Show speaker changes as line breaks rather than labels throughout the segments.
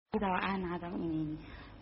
كده عن عدم إيماني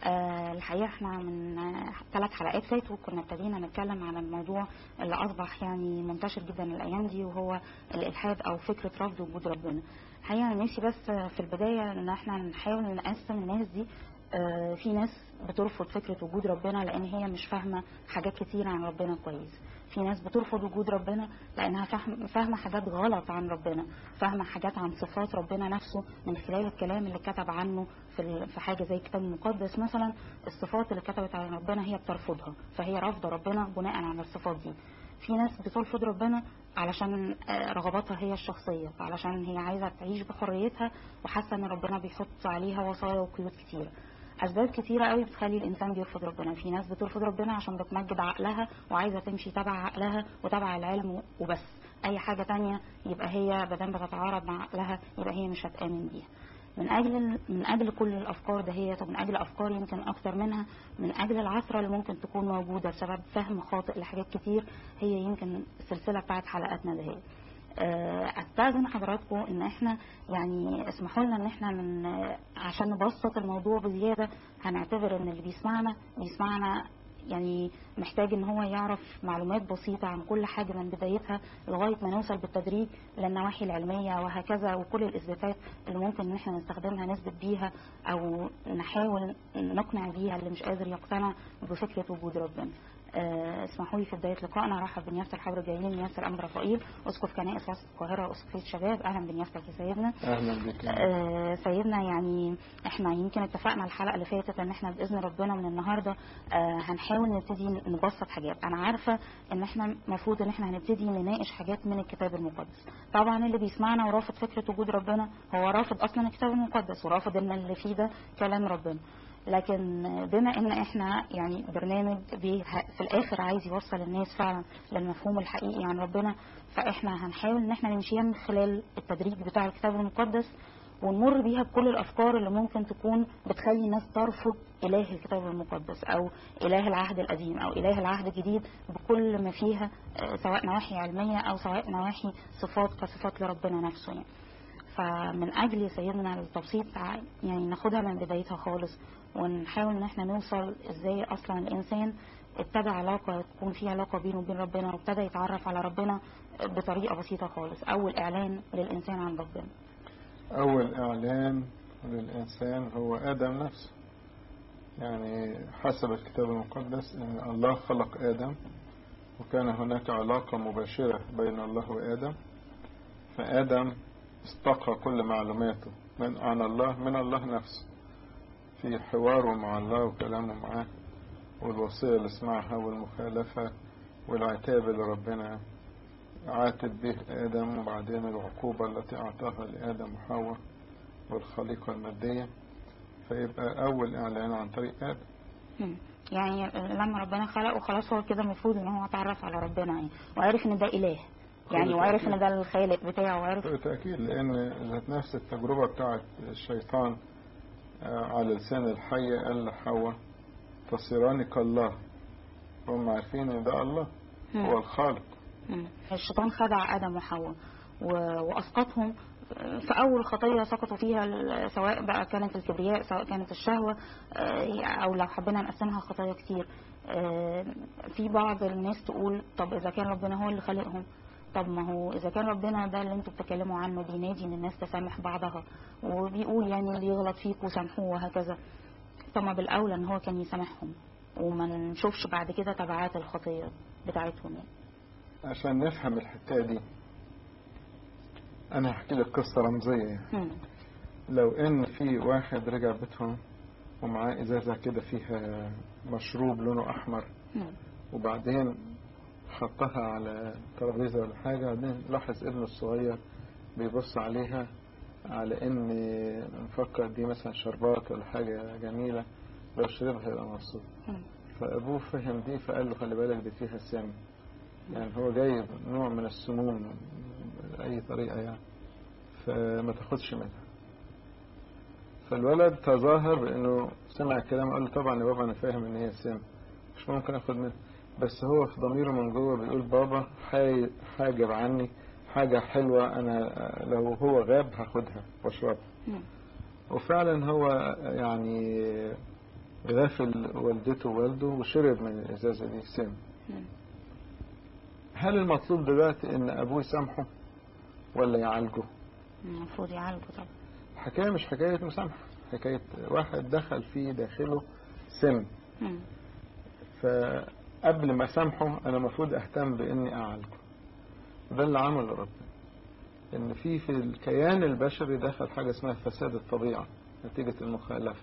آه الحقيقة احنا من آه، ثلاث حلقات فاتوا كنا ابتدينا نتكلم عن الموضوع اللي أصبح يعني منتشر جدا الأيام دي وهو الإلحاد أو فكرة رفض وجود ربنا الحقيقة أنا نفسي بس في البداية إن احنا نحاول نقسم الناس دي آه في ناس بترفض فكرة وجود ربنا لأن هي مش فاهمة حاجات كتير عن ربنا كويس في ناس بترفض وجود ربنا لانها فاهم- فاهمه حاجات غلط عن ربنا فاهمه حاجات عن صفات ربنا نفسه من خلال الكلام اللي كتب عنه في ال- في حاجه زي الكتاب المقدس مثلا الصفات اللي كتبت عن ربنا هي بترفضها فهي رافضه ربنا بناء على الصفات دي في ناس بترفض ربنا علشان آه، رغباتها هي الشخصيه علشان هي عايزه تعيش بحريتها وحاسه ان ربنا بيحط عليها وصايا وقيود كتيره اسباب كتيره قوي بتخلي الانسان بيرفض ربنا في ناس بترفض ربنا عشان بتمجد عقلها وعايزه تمشي تبع عقلها وتبع العلم وبس اي حاجه تانية يبقى هي بدل بتتعارض مع عقلها يبقى هي مش هتامن بيها من اجل من اجل كل الافكار دهيت ومن اجل افكار يمكن اكتر منها من اجل العثره اللي ممكن تكون موجوده بسبب فهم خاطئ لحاجات كتير هي يمكن السلسله بتاعت حلقاتنا دهيت آه، استاذن حضراتكم ان احنا يعني اسمحوا لنا ان احنا من آه، عشان نبسط الموضوع بزياده هنعتبر ان اللي بيسمعنا بيسمعنا يعني محتاج ان هو يعرف معلومات بسيطه عن كل حاجه من بدايتها لغايه ما نوصل بالتدريج للنواحي العلميه وهكذا وكل الاثباتات اللي ممكن ان احنا نستخدمها نثبت بيها او نحاول نقنع بيها اللي مش قادر يقتنع بفكره وجود ربنا. آه، اسمحوا لي في بدايه لقائنا ارحب بنيافه الحبر الجليل نيافه الامر رفائيل اسقف كنائس وسط القاهره اسقفيه شباب اهلا بنيافتك يا سيدنا
اهلا بك
آه، سيدنا يعني احنا يمكن اتفقنا الحلقه اللي فاتت ان احنا باذن ربنا من النهارده آه، هنحاول نبتدي نبسط حاجات انا عارفه ان احنا المفروض ان احنا هنبتدي نناقش حاجات من الكتاب المقدس طبعا اللي بيسمعنا ورافض فكره وجود ربنا هو رافض اصلا الكتاب المقدس ورافض ان اللي فيه ده كلام ربنا لكن بما ان احنا يعني برنامج بي- في الاخر عايز يوصل الناس فعلا للمفهوم الحقيقي عن ربنا فاحنا هنحاول ان احنا نمشيها من خلال التدريج بتاع الكتاب المقدس ونمر بيها بكل الافكار اللي ممكن تكون بتخلي الناس ترفض اله الكتاب المقدس او اله العهد القديم او اله العهد الجديد بكل ما فيها آه، سواء نواحي علميه او سواء نواحي صفات كصفات لربنا نفسه يعني. فمن اجل يا سيدنا التبسيط ع- يعني ناخدها من بدايتها خالص ونحاول ان احنا نوصل ازاي اصلا الانسان ابتدى علاقه تكون في علاقه بينه وبين ربنا وابتدى يتعرف على ربنا بطريقه بسيطه خالص اول اعلان للانسان عن ربنا
اول اعلان للانسان هو ادم نفسه يعني حسب الكتاب المقدس ان الله خلق ادم وكان هناك علاقة مباشرة بين الله وادم فادم استقى كل معلوماته من عن الله من الله نفسه في حواره مع الله وكلامه معاه والوصية اللي سمعها والمخالفة والعتاب اللي ربنا عاتب به آدم وبعدين العقوبة التي أعطاها لآدم وحواء والخليقة المادية فيبقى أول إعلان عن طريق آدم
مم. يعني لما ربنا خلقه خلاص هو كده المفروض ان هو اتعرف على ربنا يعني وعرف ان ده اله يعني
كل
وعرف
تأكيد.
ان ده الخالق بتاعه وعرف
بالتأكيد لأن ذات نفس التجربة بتاعت الشيطان آه، على لسان الحية قال لحواء تصيران كالله هم عارفين ان ده الله
مم.
هو الخالق
مم. الشيطان خدع ادم وحواء و- واسقطهم في اول خطيه سقطوا فيها ال- سواء بقى كانت الكبرياء سواء كانت الشهوه آه، او لو حبينا نقسمها خطايا كتير آه، في بعض الناس تقول طب اذا كان ربنا هو اللي خلقهم طب ما هو اذا كان ربنا ده اللي انتوا بتتكلموا عنه بينادي ان الناس تسامح بعضها وبيقول يعني اللي يغلط فيكوا سامحوه وهكذا طب ما بالاولى ان هو كان يسامحهم وما نشوفش بعد كده تبعات الخطيه بتاعتهم يعني.
عشان نفهم الحكاية دي أنا هحكي لك قصة رمزية يعني.
مم.
لو ان في واحد رجع بيتهم ومعاه ازازة كده فيها مشروب لونه احمر
مم.
وبعدين حطها على ترابيزة ولا حاجة بعدين لاحظ ابنه الصغير بيبص عليها على ان مفكر دي مثلا شربات ولا حاجة جميلة لو شربها هيبقى مبسوط
مم.
فابوه فهم دي فقال له خلي بالك دي فيها سم يعني هو جايب نوع من السموم بأي طريقة يعني فما تاخدش منها فالولد تظاهر بانه سمع الكلام قال له طبعا يا بابا انا فاهم ان هي سم مش ممكن اخد منها بس هو في ضميره من جوه بيقول بابا حي- حاجب عني حاجة حلوة انا لو هو غاب هاخدها واشربها
مم.
وفعلا هو يعني غافل والدته ووالده وشرب من الإزازة دي سم
مم.
هل المطلوب دلوقتي ان ابوه يسامحه ولا يعالجه
المفروض يعالجه طبعا
الحكاية مش حكاية مسامحة حكاية واحد دخل في داخله سم
مم.
فقبل ما سامحه انا المفروض اهتم باني اعالجه ده اللي عمله ربنا ان في في الكيان البشري دخل حاجة اسمها فساد الطبيعة نتيجة المخالفة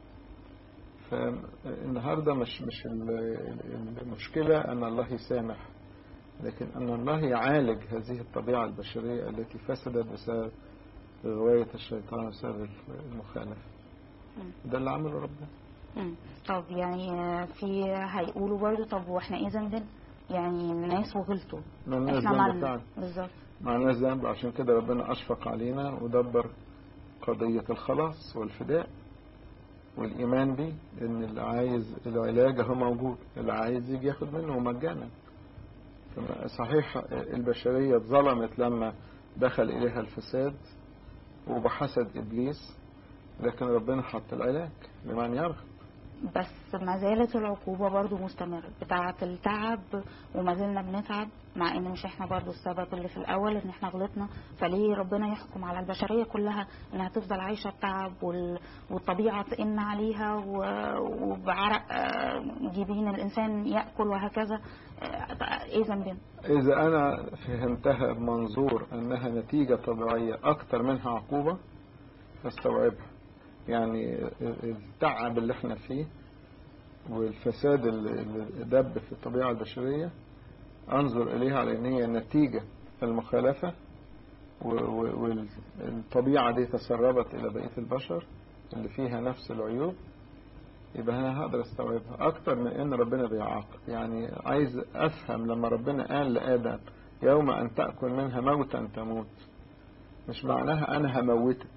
فالنهاردة مش مش ال- ال- المشكلة ان الله يسامح لكن ان الله يعالج هذه الطبيعة البشرية التي فسدت بسبب غواية الشيطان بسبب المخالفة
مم.
ده اللي عمله ربنا
مم. طب يعني آه، في هيقولوا برضه طب واحنا ايه ذنبنا؟ يعني الناس وغلطوا
ما الناس
احنا
ذنب
مالنا
فعلا
بالظبط
مع الناس ذنب عشان كده ربنا أشفق علينا ودبر قضية الخلاص والفداء والإيمان بيه إن اللي عايز العلاج هو موجود اللي عايز يجي ياخد منه مجانا فما- صحيح البشرية اتظلمت لما دخل إليها الفساد وبحسد إبليس لكن ربنا حط العلاج لمن يرغب
بس ما زالت العقوبة برضو مستمرة بتاعة التعب وما زلنا بنتعب مع ان مش احنا برضو السبب اللي في الاول ان احنا غلطنا فليه ربنا يحكم على البشرية كلها انها تفضل عايشة بتعب وال- والطبيعة تئن عليها و- وبعرق آه، جبين الانسان يأكل وهكذا آه، ايه ذنبنا
إذا أنا فهمتها بمنظور أنها نتيجة طبيعية أكتر منها عقوبة فاستوعبها يعني التعب اللي احنا فيه والفساد اللي اللي دب في الطبيعة البشرية أنظر إليها على أن هي نتيجة المخالفة و- و- والطبيعة دي تسربت إلى بقية البشر اللي فيها نفس العيوب يبقى أنا هقدر استوعبها أكتر من إن ربنا بيعاقب يعني عايز أفهم لما ربنا قال لآدم يوم أن تأكل منها موتا تموت مش معناها أنا هموتك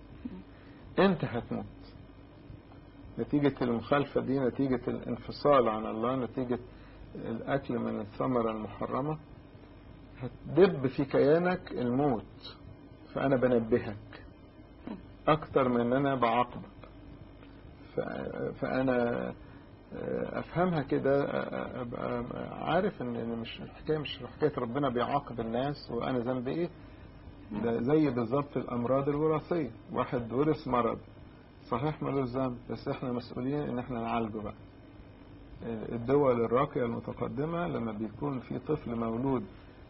أنت هتموت نتيجة المخالفة دي نتيجة الانفصال عن الله نتيجة الأكل من الثمرة المحرمة هتدب في كيانك الموت فأنا بنبهك أكتر من أن أنا بعاقبك ف- فأنا أفهمها كده أبقى عارف إن إن مش الحكاية مش حكاية ربنا بيعاقب الناس وأنا ذنبي إيه ده زي بالظبط الأمراض الوراثية واحد ورث مرض صحيح ملوش ذنب بس احنا مسؤولين ان احنا نعالجه بقى الدول الراقية المتقدمة لما بيكون في طفل مولود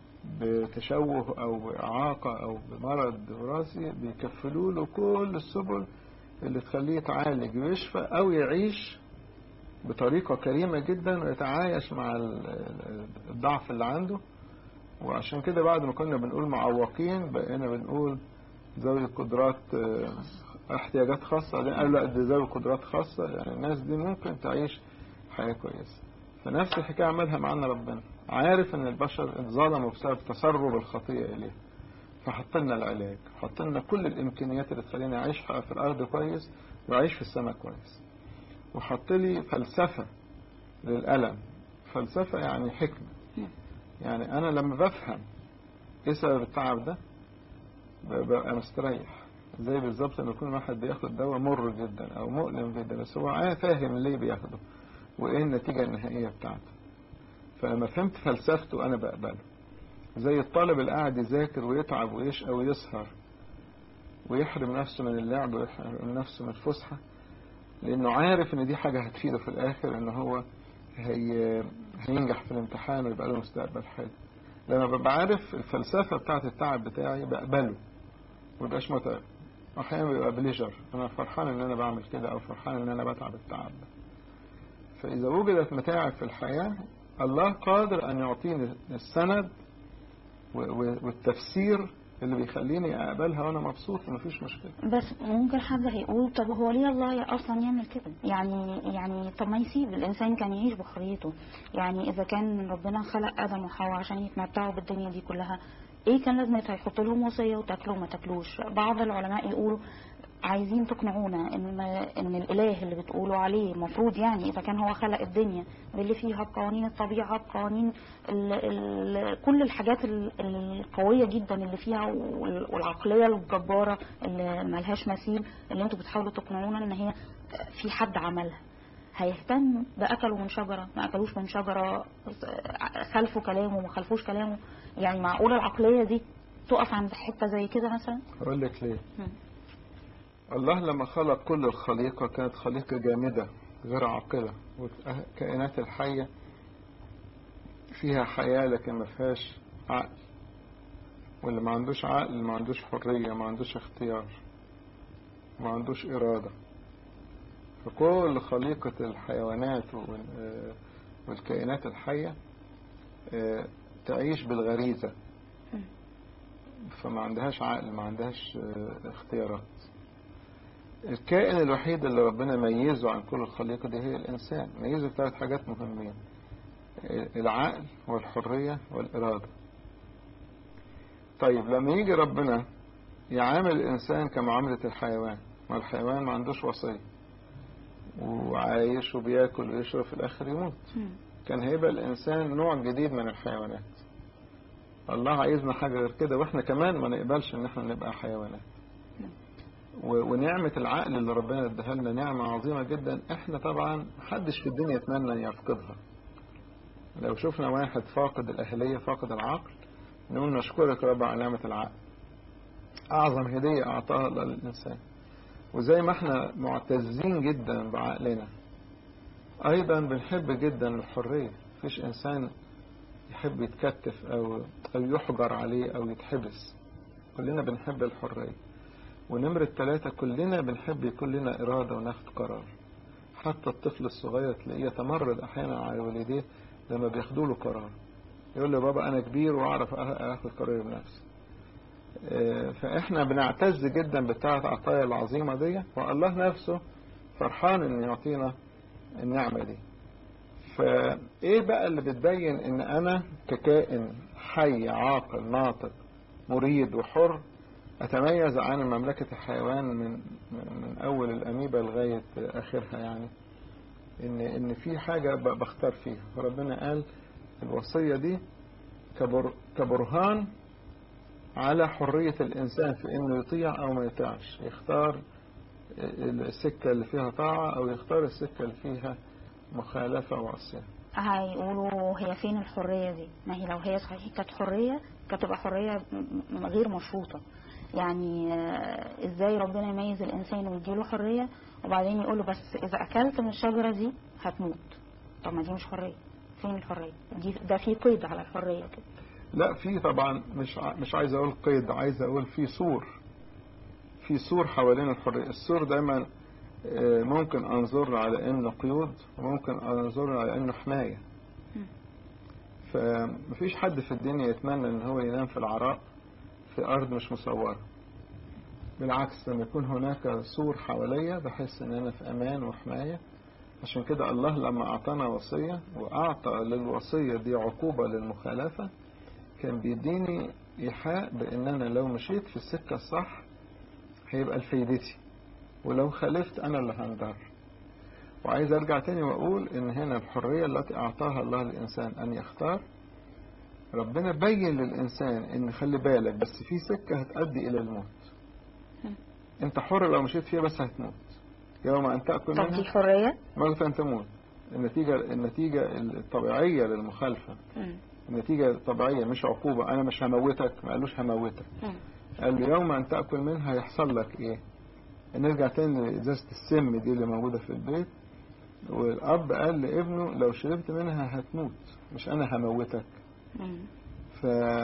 بتشوه او بإعاقة او بمرض وراثي بيكفلوا له كل السبل اللي تخليه يتعالج ويشفى او يعيش بطريقة كريمة جدا ويتعايش مع ال- ال- الضعف اللي عنده وعشان كده بعد ما كنا بنقول معوقين بقينا بنقول ذوي قدرات آه، احتياجات خاصة بعدين قالوا لا دي ذوي قدرات خاصة يعني الناس دي ممكن تعيش حياة كويسة فنفس الحكاية عملها معانا ربنا عارف ان البشر اتظلموا بسبب تسرب الخطية اليه فحط لنا العلاج حط لنا كل الامكانيات اللي تخليني اعيش في الارض كويس واعيش في السماء كويس وحط لي فلسفة للألم فلسفة يعني حكمة يعني انا لما بفهم ايه سبب التعب ده ببقى مستريح زي بالظبط لما يكون واحد بياخد دواء مر جدا او مؤلم جدا بس هو عارف فاهم ليه بياخده وايه النتيجة النهائية بتاعته فلما فهمت فلسفته انا بقبله زي الطالب اللي قاعد يذاكر ويتعب ويشقى ويسهر ويحرم نفسه من اللعب ويحرم نفسه من الفسحة لانه عارف ان دي حاجة هتفيده في الاخر ان هو هي هينجح في الامتحان ويبقى له مستقبل حلو لما ببقى عارف الفلسفة بتاعت التعب بتاعي بقبله مبقاش متعب احيانا بيبقى بليجر انا فرحان ان انا بعمل كده او فرحان ان انا بتعب التعب ده فاذا وجدت متاعب في الحياة الله قادر ان يعطيني السند و- و- والتفسير اللي بيخليني اقبلها وانا مبسوط ومفيش مشكلة
بس ممكن حد هيقول طب هو ليه الله اصلا يعمل كده يعني يعني طب ما يسيب الانسان كان يعيش بحريته يعني اذا كان ربنا خلق ادم وحواء عشان يتمتعوا بالدنيا دي كلها ايه كان لازمتها يحط لهم وصيه وتاكلوا وما تاكلوش بعض العلماء يقولوا عايزين تقنعونا ان ان الاله اللي بتقولوا عليه المفروض يعني اذا كان هو خلق الدنيا باللي فيها بقوانين الطبيعه بقوانين ال ال كل الحاجات ال- القويه جدا اللي فيها وال- والعقليه الجباره اللي ملهاش مثيل اللي انتوا بتحاولوا تقنعونا ان هي في حد عملها هيهتم بأكلوا من شجرة ما أكلوش من شجرة خلفوا كلامه ما خلفوش كلامه يعني معقول العقلية دي تقف عند حتة زي كده مثلا
أقول لك ليه
مم.
الله لما خلق كل الخليقة كانت خليقة جامدة غير عاقلة والكائنات الحية فيها حياة لكن ما فيهاش عقل واللي ما عندوش عقل ما عندوش حرية ما عندوش اختيار ما عندوش إرادة فكل خليقة الحيوانات وال- والكائنات الحية آه، تعيش بالغريزة
مم.
فما عندهاش عقل ما عندهاش آه، اختيارات الكائن الوحيد اللي ربنا ميزه عن كل الخليقة دي هي الإنسان ميزه بثلاث حاجات مهمين العقل والحرية والإرادة طيب لما يجي ربنا يعامل الإنسان كمعاملة الحيوان ما الحيوان ما عندوش وصية وعايش وبياكل ويشرب في الآخر يموت
مم.
كان هيبقى الإنسان نوع جديد من الحيوانات الله عايزنا حاجة غير كده وإحنا كمان ما نقبلش إن إحنا نبقى حيوانات و- ونعمة العقل اللي ربنا اداها لنا نعمة عظيمة جدا إحنا طبعا محدش في الدنيا يتمنى أن يفقدها لو شفنا واحد فاقد الأهلية فاقد العقل نقول نشكرك يا رب على نعمة العقل أعظم هدية أعطاها الله للإنسان وزي ما احنا معتزين جدا بعقلنا أيضا بنحب جدا الحرية مفيش إنسان يحب يتكتف أو أو يحجر عليه أو يتحبس كلنا بنحب الحرية ونمرة ثلاثة كلنا بنحب يكون لنا إرادة وناخد قرار حتى الطفل الصغير تلاقيه يتمرد أحيانا على والديه لما بياخدوا له قرار يقول له بابا أنا كبير وأعرف أخ- أخد قراري بنفسي آه، فإحنا بنعتز جدا بالثلاث عطايا العظيمة دي والله نفسه فرحان إن يعطينا النعمة دي فإيه بقى اللي بتبين إن أنا ككائن حي عاقل ناطق مريد وحر أتميز عن مملكة الحيوان من من من أول الأميبا لغاية آخرها يعني إن إن في حاجة ب- بختار فيها فربنا قال الوصية دي كبر كبرهان على حرية الإنسان في إنه يطيع أو ما يطيعش يختار السكة اللي فيها طاعة أو يختار السكة اللي فيها مخالفة وعصيان
هيقولوا هي فين الحرية دي ما هي لو هي صحيح كانت حرية كانت تبقى حرية م- م- غير مشروطة يعني آه، ازاي ربنا يميز الانسان ويديله حرية وبعدين يقوله بس اذا اكلت من الشجرة دي هتموت طب ما دي مش حرية فين الحرية دي ده في قيد على الحرية كده
لا في طبعا مش ع- مش عايز أقول قيد عايز أقول في سور في سور حوالين الحرية السور دايما آه، ممكن أنظر على إنه قيود وممكن أنظر على إنه حماية
مم.
فمفيش حد في الدنيا يتمنى إن هو ينام في العراء في أرض مش مصورة بالعكس لما يكون هناك سور حواليا بحس إن أنا في أمان وحماية عشان كده الله لما أعطانا وصية وأعطى للوصية دي عقوبة للمخالفة كان بيديني إيحاء بإن أنا لو مشيت في السكة الصح هيبقى لفايدتي ولو خالفت أنا اللي هنضر وعايز أرجع تاني وأقول إن هنا الحرية التي أعطاها الله للإنسان أن يختار ربنا بين للإنسان إن خلي بالك بس في سكة هتؤدي إلى الموت
مم.
أنت حر لو مشيت فيها بس هتموت يوم أن تأكل
طب دي
منها
حرية
موتا تموت النتيجة النتيجة الطبيعية للمخالفة
مم.
النتيجة الطبيعية مش عقوبة أنا مش هموتك ما قالوش هموتك
مم.
قال له يوم أن تأكل منها يحصل لك إيه نرجع تاني لإزازة السم دي اللي موجودة في البيت والأب قال لابنه لو شربت منها هتموت مش أنا هموتك
مم.
ف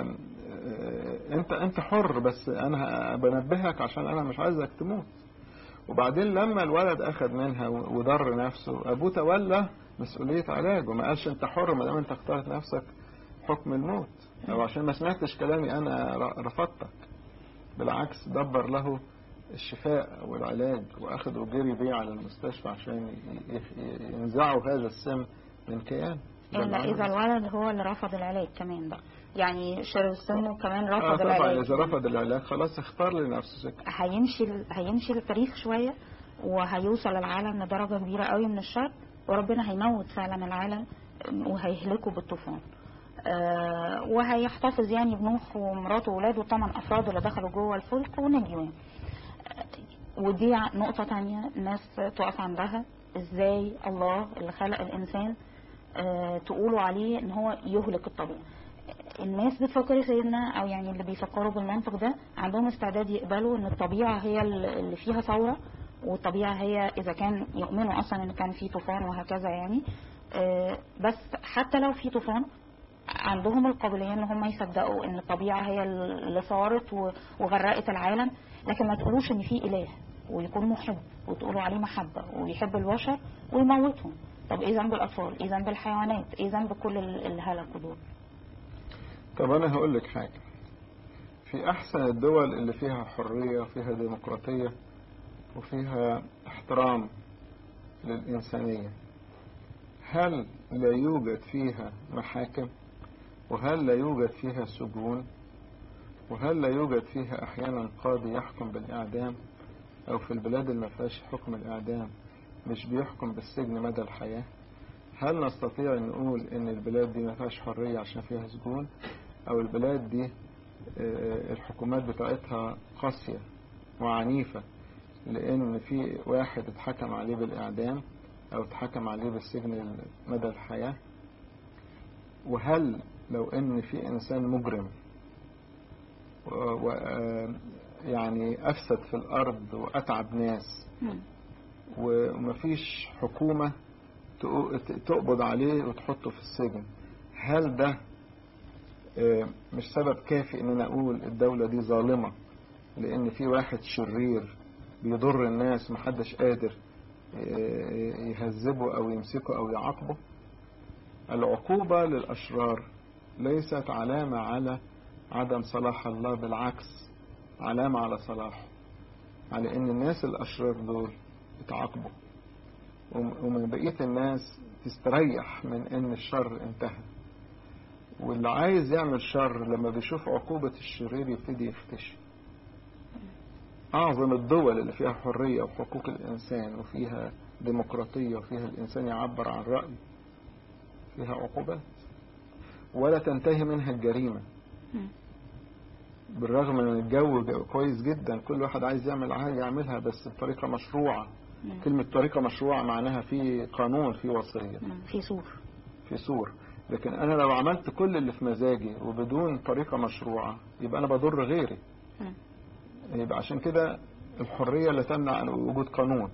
انت انت حر بس انا بنبهك عشان انا مش عايزك تموت وبعدين لما الولد اخذ منها وضر نفسه ابوه تولى مسؤوليه علاجه ما قالش انت حر ما دام انت اخترت نفسك حكم الموت او عشان ما سمعتش كلامي انا ر- رفضتك بالعكس دبر له الشفاء والعلاج واخده وجري بيه على المستشفى عشان ي- ي- ينزعوا هذا السم من كيان ده
الا
اللي
اذا
عمله.
الولد هو اللي رفض العلاج كمان بقى يعني شيرل سمو كمان
اه
رفض
طبعا
العلاج
اذا رفض العلاج خلاص اختار لنفسه سكة
هيمشي ال- هيمشي التاريخ شويه وهيوصل العالم لدرجه كبيره قوي من الشر وربنا هيموت فعلا العالم وهيهلكه بالطوفان آه، وهيحتفظ يعني بنوح ومراته وولاده طبعا افراد اللي دخلوا جوه الفلك ونجوا يعني. آه، ودي نقطه تانية الناس تقف عندها ازاي الله اللي خلق الانسان آه، تقولوا عليه ان هو يهلك الطبيعه الناس بتفكر سيدنا او يعني اللي بيفكروا بالمنطق ده عندهم استعداد يقبلوا ان الطبيعه هي اللي فيها ثوره والطبيعه هي اذا كان يؤمنوا اصلا ان كان في طوفان وهكذا يعني آه، بس حتى لو في طوفان عندهم القابليه ان هم يصدقوا ان الطبيعه هي اللي صارت و- وغرقت العالم لكن ما تقولوش ان في اله ويكون محب وتقولوا عليه محبه ويحب البشر ويموتهم طب ايه ذنب الاطفال ايه ذنب الحيوانات ايه ذنب كل ال- اللي هلكوا دول
طب انا هقول لك حاجة في احسن الدول اللي فيها حرية وفيها ديمقراطية وفيها احترام للإنسانية هل لا يوجد فيها محاكم وهل لا يوجد فيها سجون وهل لا يوجد فيها أحيانا قاضي يحكم بالإعدام أو في البلاد اللي ما فيهاش حكم الإعدام مش بيحكم بالسجن مدى الحياة هل نستطيع أن نقول أن البلاد دي ما فيهاش حرية عشان فيها سجون أو البلاد دي آه، الحكومات بتاعتها قاسية وعنيفة لأن في واحد اتحكم عليه بالإعدام أو اتحكم عليه بالسجن مدى الحياة وهل لو أن في إنسان مجرم و و- آه، يعني أفسد في الأرض وأتعب ناس
مم.
ومفيش حكومة تقو- تقبض عليه وتحطه في السجن هل ده آه، مش سبب كافي ان انا اقول الدولة دي ظالمة لان في واحد شرير بيضر الناس محدش قادر آه، يهذبه او يمسكه او يعاقبه العقوبة للاشرار ليست علامة على عدم صلاح الله بالعكس علامة على صلاحه على ان الناس الاشرار دول يتعاقبوا وم- ومن بقية الناس تستريح من ان الشر انتهى واللي عايز يعمل شر لما بيشوف عقوبة الشرير يبتدي يختشي أعظم الدول اللي فيها حرية وحقوق الإنسان وفيها ديمقراطية وفيها الإنسان يعبر عن رأيه فيها عقوبات ولا تنتهي منها الجريمة
مم.
بالرغم من الجو جو- كويس جدا كل واحد عايز يعمل حاجة يعملها بس بطريقة مشروعة
مم.
كلمة طريقة مشروعة معناها في قانون في وصية
مم. في سور
في سور لكن أنا لو عملت كل اللي في مزاجي وبدون طريقة مشروعة يبقى أنا بضر غيري
مم.
يبقى عشان كده الحرية لا تمنع عن وجود قانون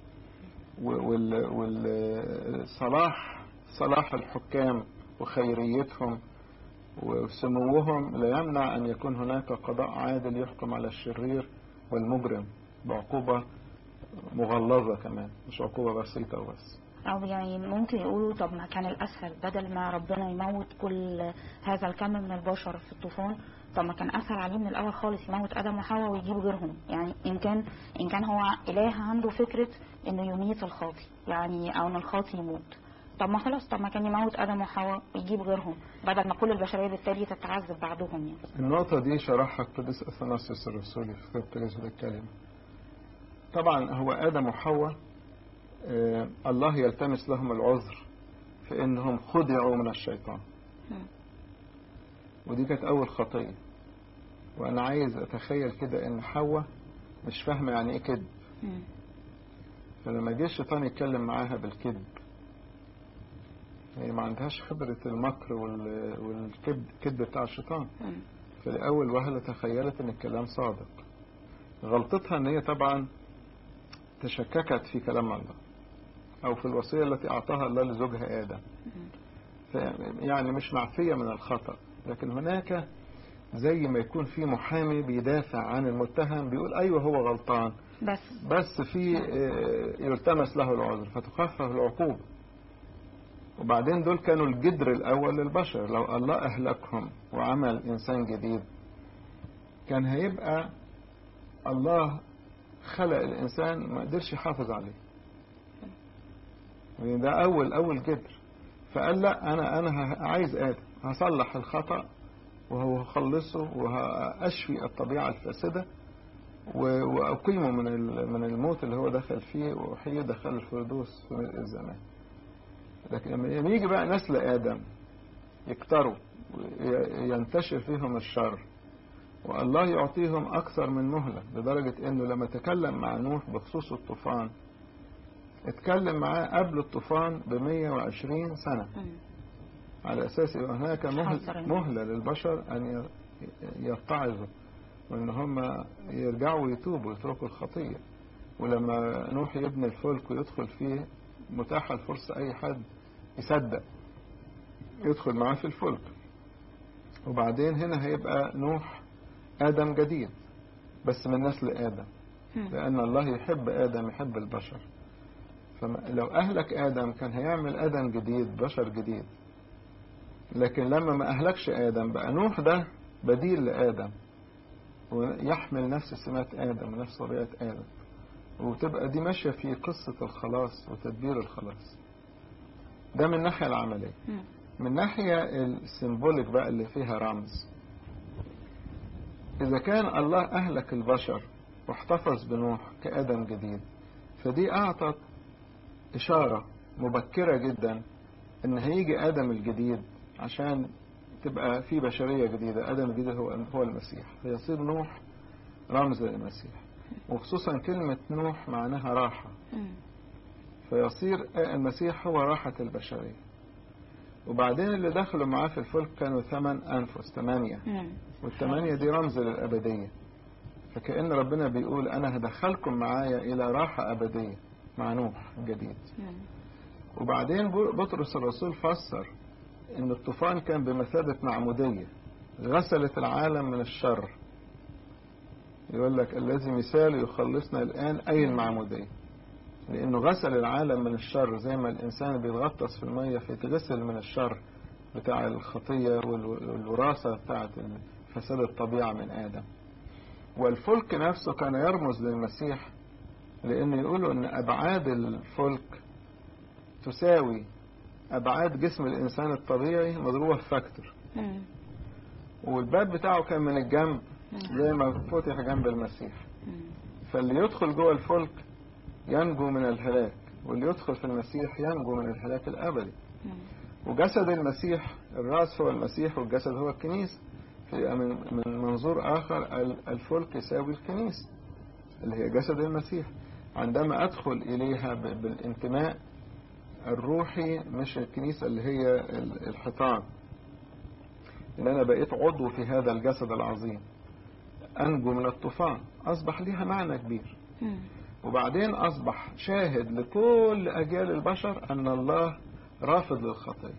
والصلاح صلاح الحكام وخيريتهم وسموهم لا يمنع أن يكون هناك قضاء عادل يحكم على الشرير والمجرم بعقوبة مغلظة كمان مش عقوبة بسيطة وبس
أو يعني ممكن يقولوا طب ما كان الأسهل بدل ما ربنا يموت كل هذا الكم من البشر في الطوفان طب ما كان أسهل عليه من الأول خالص يموت آدم وحواء ويجيب غيرهم يعني إن كان إن كان هو إله عنده فكرة إنه يميت الخاطي يعني أو إن الخاطي يموت طب ما خلاص طب ما كان يموت آدم وحواء ويجيب غيرهم بدل ما كل البشرية بالتالي تتعذب بعدهم يعني
النقطة دي شرحها القديس أثناسيوس الرسولي في كتاب تجسد الكلمة طبعا هو آدم وحواء آه، الله يلتمس لهم العذر في انهم خدعوا من الشيطان
مم.
ودي كانت اول خطية وانا عايز اتخيل كده ان حواء مش فاهمة يعني ايه كذب
مم.
فلما جه الشيطان يتكلم معاها بالكذب هي ما عندهاش خبرة المكر وال- والكذب الكذب بتاع الشيطان
مم.
في الأول وهلة تخيلت إن الكلام صادق غلطتها إن هي طبعا تشككت في كلام الله أو في الوصية التي أعطاها الله لزوجها آدم ف- يعني مش معفية من الخطأ لكن هناك زي ما يكون في محامي بيدافع عن المتهم بيقول أيوه هو غلطان
بس
بس في آه، يلتمس له العذر فتخفف العقوبة وبعدين دول كانوا الجدر الأول للبشر لو الله أهلكهم وعمل إنسان جديد كان هيبقى الله خلق الإنسان ما قدرش يحافظ عليه يعني ده أول أول جدر فقال لا انا انا ه- عايز ادم هصلح الخطأ وهخلصه وهأشفي الطبيعة الفاسدة و- وأقيمه من ال- من الموت اللي هو دخل فيه وأحييه دخل الفردوس في ملء الزمان لكن لما يجي بقى نسل آدم يكتروا وينتشر فيهم الشر والله يعطيهم أكثر من مهلة لدرجة أنه لما تكلم مع نوح بخصوص الطوفان اتكلم معاه قبل الطوفان ب 120 سنة
مم.
على أساس يبقى هناك مهل
حذر الناس.
مهلة للبشر أن ي- يتعظوا وأن هم يرجعوا ويتوبوا ويتركوا الخطية ولما نوح يبني الفلك ويدخل فيه متاحة الفرصة أي حد يصدق يدخل معاه في الفلك وبعدين هنا هيبقى نوح آدم جديد بس من نسل آدم
مم.
لأن الله يحب آدم يحب البشر فلو أهلك آدم كان هيعمل آدم جديد بشر جديد لكن لما ما أهلكش آدم بقى نوح ده بديل لآدم ويحمل نفس سمات آدم ونفس طبيعة آدم وتبقى دي ماشية في قصة الخلاص وتدبير الخلاص ده من الناحية العملية
مم.
من ناحية السيمبوليك بقى اللي فيها رمز إذا كان الله أهلك البشر واحتفظ بنوح كآدم جديد فدي أعطت إشارة مبكرة جدا إن هيجي آدم الجديد عشان تبقى في بشرية جديدة آدم الجديد هو هو المسيح فيصير نوح رمز للمسيح وخصوصا كلمة نوح معناها راحة
مم.
فيصير المسيح هو راحة البشرية وبعدين اللي دخلوا معاه في الفلك كانوا ثمان أنفس ثمانية
مم.
والثمانية دي رمز للأبدية فكأن ربنا بيقول أنا هدخلكم معايا إلى راحة أبدية مع نوح الجديد
مم.
وبعدين بو- بطرس الرسول فسر إن الطوفان كان بمثابة معمودية غسلت العالم من الشر يقول لك الذي مثال يخلصنا الآن أي المعمودية لأنه غسل العالم من الشر زي ما الإنسان بيتغطس في المية فيتغسل من الشر بتاع الخطية وال- والوراثة بتاعة فساد الطبيعة من آدم والفلك نفسه كان يرمز للمسيح لأنه يقولوا أن أبعاد الفلك تساوي أبعاد جسم الإنسان الطبيعي مضروبة في فاكتور
مم.
والباب بتاعه كان من الجنب زي ما فتح جنب المسيح
مم.
فاللي يدخل جوه الفلك ينجو من الهلاك واللي يدخل في المسيح ينجو من الهلاك الأبدي
مم.
وجسد المسيح الرأس هو المسيح والجسد هو الكنيسة في من من منظور آخر ال- الفلك يساوي الكنيسة اللي هي جسد المسيح عندما أدخل إليها ب- بالانتماء الروحي مش الكنيسة اللي هي ال- الحيطان إن أنا بقيت عضو في هذا الجسد العظيم أنجو من الطوفان أصبح ليها معنى كبير
مم.
وبعدين أصبح شاهد لكل أجيال البشر أن الله رافض للخطية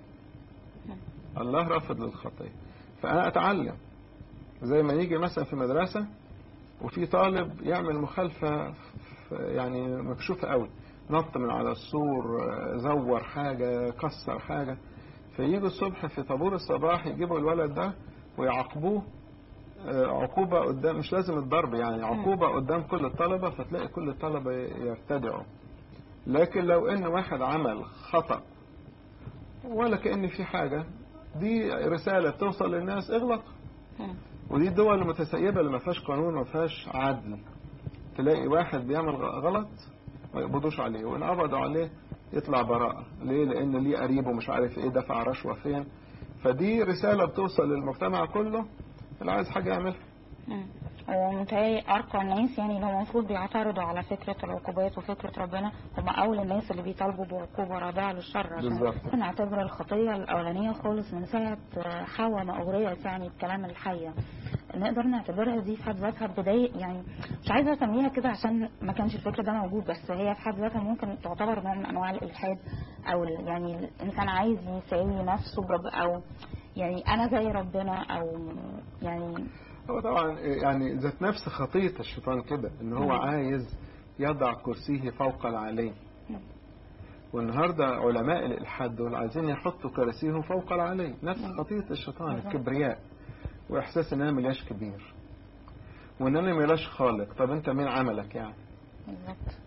الله رافض للخطية فأنا أتعلم زي ما يجي مثلا في مدرسة وفي طالب يعمل مخالفة ف- يعني مكشوفة قوي نط من على السور آه، زور حاجة كسر حاجة فيجوا الصبح في طابور الصباح يجيبوا الولد ده ويعاقبوه آه، عقوبة قدام مش لازم الضرب يعني عقوبة قدام كل الطلبة فتلاقي كل الطلبة يرتدعوا لكن لو ان واحد عمل خطأ ولا كأن في حاجة دي رسالة بتوصل للناس اغلط
مم.
ودي الدول المتسيبة اللي ما فيهاش قانون ما فيهاش عدل تلاقي واحد بيعمل غ- غلط ما يقبضوش عليه وان قبضوا عليه يطلع براءة ليه لان ليه قريبه مش عارف ايه دفع رشوة فين فدي رسالة بتوصل للمجتمع كله اللي عايز حاجة يعملها
مم. ومتهيألي أرقى الناس يعني اللي هم المفروض بيعترضوا على فكرة العقوبات وفكرة ربنا هم أول الناس اللي بيطالبوا بعقوبة رادعة للشر عشان
بالظبط.
نعتبر الخطية الأولانية خالص من ساعة حواء ما أغريت يعني بكلام الحية نقدر نعتبرها دي في حد ذاتها بداية يعني مش عايزة أسميها كده عشان ما كانش الفكر ده موجود بس هي في حد ذاتها ممكن تعتبر نوع من أنواع الإلحاد أو ال- يعني الإنسان عايز يساوي نفسه برب أو يعني أنا زي ربنا أو يعني
هو طبعا يعني ذات نفس خطية الشيطان كده ان هو
مم.
عايز يضع كرسيه فوق العلي
مم.
والنهاردة علماء الإلحاد دول عايزين يحطوا كراسيهم فوق العلي نفس
مم.
خطية الشيطان
بالظبط.
الكبرياء وإحساس إن أنا ملاش كبير وإن أنا ملاش خالق طب أنت مين عملك يعني
بالظبط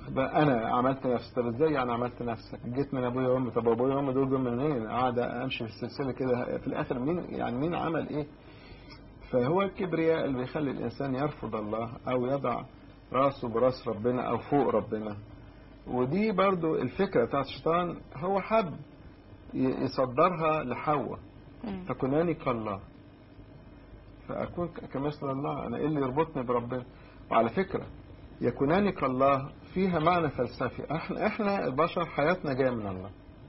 بقى انا عملت نفسي طب ازاي يعني عملت نفسك جيت من ابويا وامي طب ابويا وامي دول جم منين قاعد امشي في السلسله كده في الاخر مين يعني مين عمل ايه فهو الكبرياء اللي بيخلي الانسان يرفض الله او يضع راسه براس ربنا او فوق ربنا ودي برضو الفكره بتاعت الشيطان هو حب ي- يصدرها لحواء
مم.
تكوناني كالله فأكون ك- كمثل الله أنا إيه اللي يربطني بربنا وعلى فكرة يكوناني كالله فيها معنى فلسفي احنا احنا البشر حياتنا جايه من الله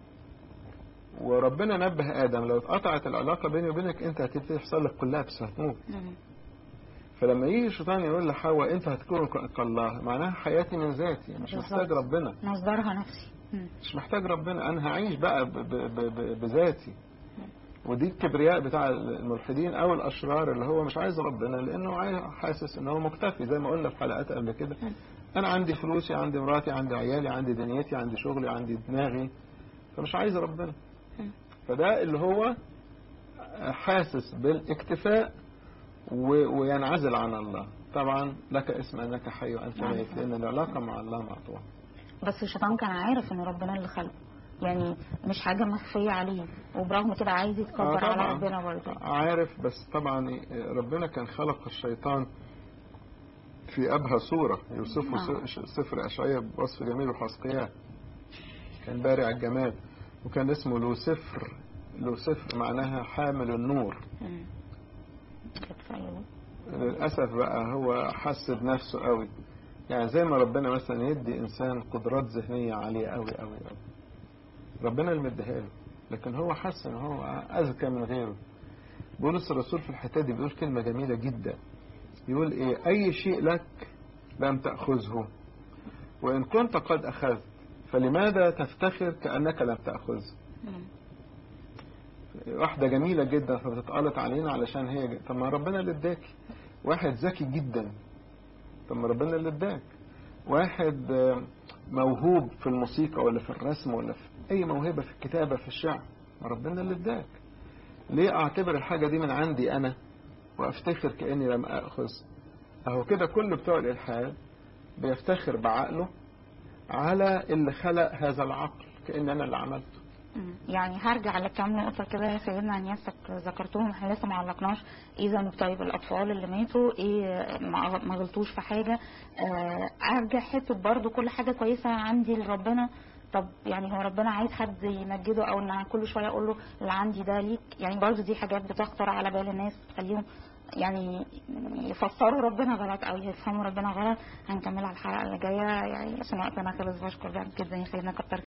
وربنا نبه ادم لو اتقطعت العلاقه بيني وبينك انت هتبتدي يحصل لك كولابس هتموت
مم.
فلما يجي الشيطان يقول لحواء انت هتكون ك- كالله معناها حياتي من ذاتي مش
بالظبط.
محتاج ربنا
مصدرها نفسي مم.
مش محتاج ربنا انا هعيش بقى ب- ب- ب- ب- بذاتي ودي الكبرياء بتاع الملحدين او الاشرار اللي هو مش عايز ربنا لانه عايز- حاسس ان هو مكتفي زي ما قلنا في حلقات قبل كده انا عندي فلوسي عندي مراتي عندي عيالي عندي دنيتي عندي شغلي عندي دماغي فمش عايز ربنا
مم.
فده اللي هو حاسس بالاكتفاء و- وينعزل عن الله طبعا لك اسم انك حي وانت
نعم.
ميت لان العلاقه مع الله مقطوعه
بس الشيطان كان عارف ان ربنا اللي خلقه يعني مش حاجة مخفية عليه وبرغم كده عايز يتكبر
آه
على
طبعاً.
ربنا برضه
عارف بس طبعا ربنا كان خلق الشيطان في أبهى صورة يوصفه
نعم.
س- سفر أشعياء بوصف جميل وحسقياء كان بارع الجمال وكان اسمه لوسفر لوسفر معناها حامل النور
مم. كانت في عيوب.
للأسف بقى هو حس بنفسه قوي يعني زي ما ربنا مثلا يدي إنسان قدرات ذهنية عالية قوي قوي قوي ربنا اللي مديها له لكن هو حس إن هو أذكى من غيره بولس الرسول في الحتة دي بيقول كلمة جميلة جدا يقول إيه أي شيء لك لم تأخذه وإن كنت قد أخذت فلماذا تفتخر كأنك لم تأخذ
مم.
واحدة جميلة جدا فبتتقلط علينا علشان هي ج- طب ما ربنا اللي اداك واحد ذكي جدا طب ما ربنا اللي اداك واحد آه، موهوب في الموسيقى ولا في الرسم ولا في أي موهبة في الكتابة في الشعر ما ربنا اللي اداك ليه أعتبر الحاجة دي من عندي أنا وأفتخر كأني لم أخذ أهو كده كل بتوع الإلحاد بيفتخر بعقله على اللي خلق هذا العقل كأن أنا اللي عملته
مم. يعني هرجع لكام نقطة كده يا سيدنا نياستك ذكرتهم احنا لسه ما علقناش اذا طيب الاطفال اللي ماتوا ايه ما ما غلطوش في حاجة آه، ارجع حتة برضو كل حاجة كويسة عندي لربنا طب يعني هو ربنا عايز حد يمجده او ان أنا كل شوية اقول له اللي عندي ده ليك يعني برضو دي حاجات بتخطر على بال الناس تخليهم يعني يفسروا ربنا غلط او يفهموا ربنا غلط هنكملها الحلقة اللي جاية يعني عشان وقتنا خلص بشكر جدا يا سيدنا كتر